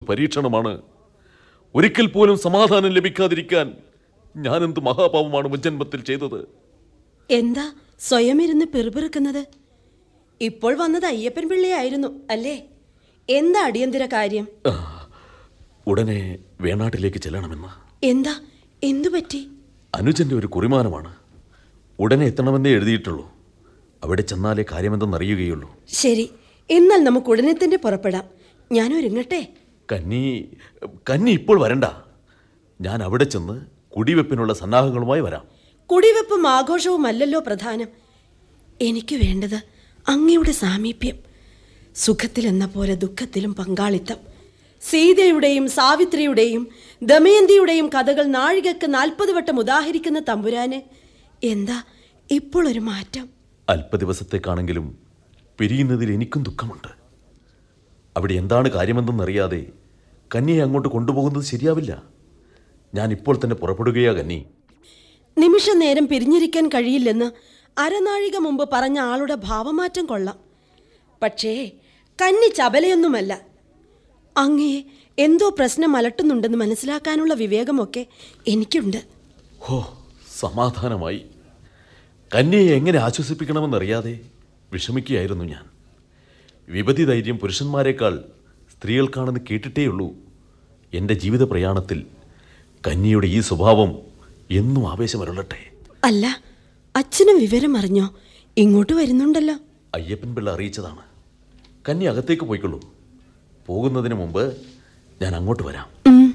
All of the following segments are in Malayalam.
പരീക്ഷണമാണ് ഒരിക്കൽ പോലും സമാധാനം ലഭിക്കാതിരിക്കാൻ ഞാനെന്ത് മഹാപാപമാണ് മുൻജന്മത്തിൽ ചെയ്തത് എന്താ സ്വയം ഇരുന്ന് പിറുപിറുക്കുന്നത് ഇപ്പോൾ വന്നത് അയ്യപ്പൻ പിള്ളയായിരുന്നു അല്ലേ എന്താ അടിയന്തര കാര്യം ആ, ഉടനെ വേണാട്ടിലേക്ക് ചെല്ലണമെന്ന് എന്താ എന്തു പറ്റി അനുജന്റെ ഒരു കുറിമാനമാണ് ഉടനെ എത്തണമെന്നേ എഴുതിയിട്ടുള്ളൂ അവിടെ ചെന്നാലേ കാര്യമെന്തെന്നറിയുകയുള്ളൂ ശരി എന്നാൽ നമുക്ക് ഉടനെ തന്നെ പുറപ്പെടാം ഞാൻ ഒരുങ്ങട്ടെ കന്നി കന്നി ഇപ്പോൾ വരണ്ട ഞാൻ അവിടെ ചെന്ന് കുടിവെപ്പിനുള്ള സന്നാഹങ്ങളുമായി വരാം കുടിവെപ്പും ആഘോഷവും അല്ലല്ലോ പ്രധാനം എനിക്ക് വേണ്ടത് അങ്ങയുടെ സാമീപ്യം സുഖത്തിലെന്ന പോലെ ദുഃഖത്തിലും പങ്കാളിത്തം സീതയുടെയും സാവിത്രിയുടെയും ദമയന്തിയുടെയും കഥകൾ നാഴികക്ക് നാൽപ്പത് വട്ടം ഉദാഹരിക്കുന്ന തമ്പുരാന് എന്താ ഇപ്പോൾ ഒരു മാറ്റം അല്പ ദിവസത്തേക്കാണെങ്കിലും പിരിയുന്നതിൽ എനിക്കും ദുഃഖമുണ്ട് അവിടെ എന്താണ് കാര്യമെന്തെന്നറിയാതെ കന്യയെ അങ്ങോട്ട് കൊണ്ടുപോകുന്നത് ശരിയാവില്ല ഞാൻ ഇപ്പോൾ തന്നെ പുറപ്പെടുകയാ കന്നി നിമിഷ നേരം പിരിഞ്ഞിരിക്കാൻ കഴിയില്ലെന്ന് അരനാഴിക മുമ്പ് പറഞ്ഞ ആളുടെ ഭാവമാറ്റം കൊള്ളാം പക്ഷേ കന്നി ചപലയൊന്നുമല്ല അങ്ങയെ എന്തോ പ്രശ്നം അലട്ടുന്നുണ്ടെന്ന് മനസ്സിലാക്കാനുള്ള വിവേകമൊക്കെ എനിക്കുണ്ട് ഹോ സമാധാനമായി കന്യയെ എങ്ങനെ ആശ്വസിപ്പിക്കണമെന്നറിയാതെ വിഷമിക്കുകയായിരുന്നു ഞാൻ വിപതി ധൈര്യം പുരുഷന്മാരെക്കാൾ സ്ത്രീകൾക്കാണെന്ന് കേട്ടിട്ടേയുള്ളൂ എൻ്റെ ജീവിത പ്രയാണത്തിൽ കന്യയുടെ ഈ സ്വഭാവം എന്നും ആവേശമരുളട്ടെ അല്ല അച്ഛനും വിവരം അറിഞ്ഞോ ഇങ്ങോട്ട് വരുന്നുണ്ടല്ലോ അയ്യപ്പൻ പിള്ള അറിയിച്ചതാണ് കന്യ അകത്തേക്ക് പോയിക്കൊള്ളൂ പോകുന്നതിന് മുമ്പ് ഞാൻ അങ്ങോട്ട് വരാം ഉം,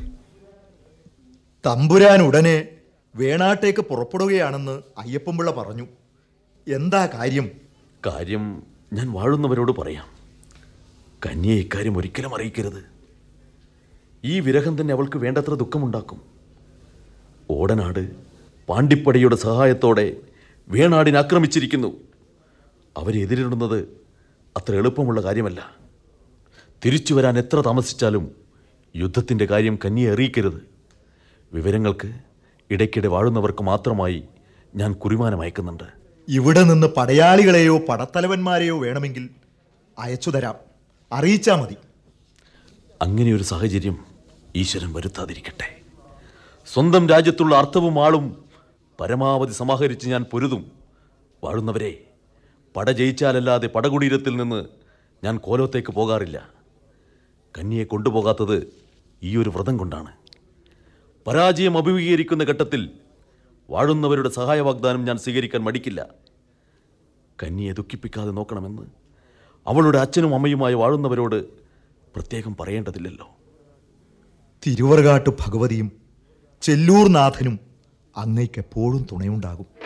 തമ്പുരാൻ ഉടനെ വേണാട്ടേക്ക് പുറപ്പെടുകയാണെന്ന് അയ്യപ്പൻപിള്ള പറഞ്ഞു എന്താ കാര്യം കാര്യം ഞാൻ വാഴുന്നവരോട് പറയാം കന്യയെ ഇക്കാര്യം ഒരിക്കലും അറിയിക്കരുത് ഈ വിരഹം തന്നെ അവൾക്ക് വേണ്ടത്ര ദുഃഖമുണ്ടാക്കും ഓടനാട് പാണ്ടിപ്പടയുടെ സഹായത്തോടെ വേണാടിനെ ആക്രമിച്ചിരിക്കുന്നു അവരെ എതിരിടുന്നത് അത്ര എളുപ്പമുള്ള കാര്യമല്ല തിരിച്ചു വരാൻ എത്ര താമസിച്ചാലും യുദ്ധത്തിൻ്റെ കാര്യം കന്യയെ അറിയിക്കരുത് വിവരങ്ങൾക്ക് ഇടയ്ക്കിടെ വാഴുന്നവർക്ക് മാത്രമായി ഞാൻ കുറിമാനം അയക്കുന്നുണ്ട് ഇവിടെ നിന്ന് പടയാളികളെയോ പടത്തലവന്മാരെയോ വേണമെങ്കിൽ അയച്ചു തരാം അറിയിച്ചാ മതി അങ്ങനെ ഒരു സാഹചര്യം ഈശ്വരൻ വരുത്താതിരിക്കട്ടെ സ്വന്തം രാജ്യത്തുള്ള അർത്ഥവും ആളും പരമാവധി സമാഹരിച്ച് ഞാൻ പൊരുതും വാഴുന്നവരെ പട ജയിച്ചാലല്ലാതെ പടകുടീരത്തിൽ നിന്ന് ഞാൻ കോലോത്തേക്ക് പോകാറില്ല കന്യയെ കൊണ്ടുപോകാത്തത് ഈ ഒരു വ്രതം കൊണ്ടാണ് പരാജയം അഭിമുഖീകരിക്കുന്ന ഘട്ടത്തിൽ വാഴുന്നവരുടെ സഹായ വാഗ്ദാനം ഞാൻ സ്വീകരിക്കാൻ മടിക്കില്ല കന്യയെ ദുഃഖിപ്പിക്കാതെ നോക്കണമെന്ന് അവളുടെ അച്ഛനും അമ്മയുമായി വാഴുന്നവരോട് പ്രത്യേകം പറയേണ്ടതില്ലല്ലോ തിരുവറുകാട്ട് ഭഗവതിയും ചെല്ലൂർ നാഥനും അങ്ങയ്ക്ക് എപ്പോഴും തുണയുണ്ടാകും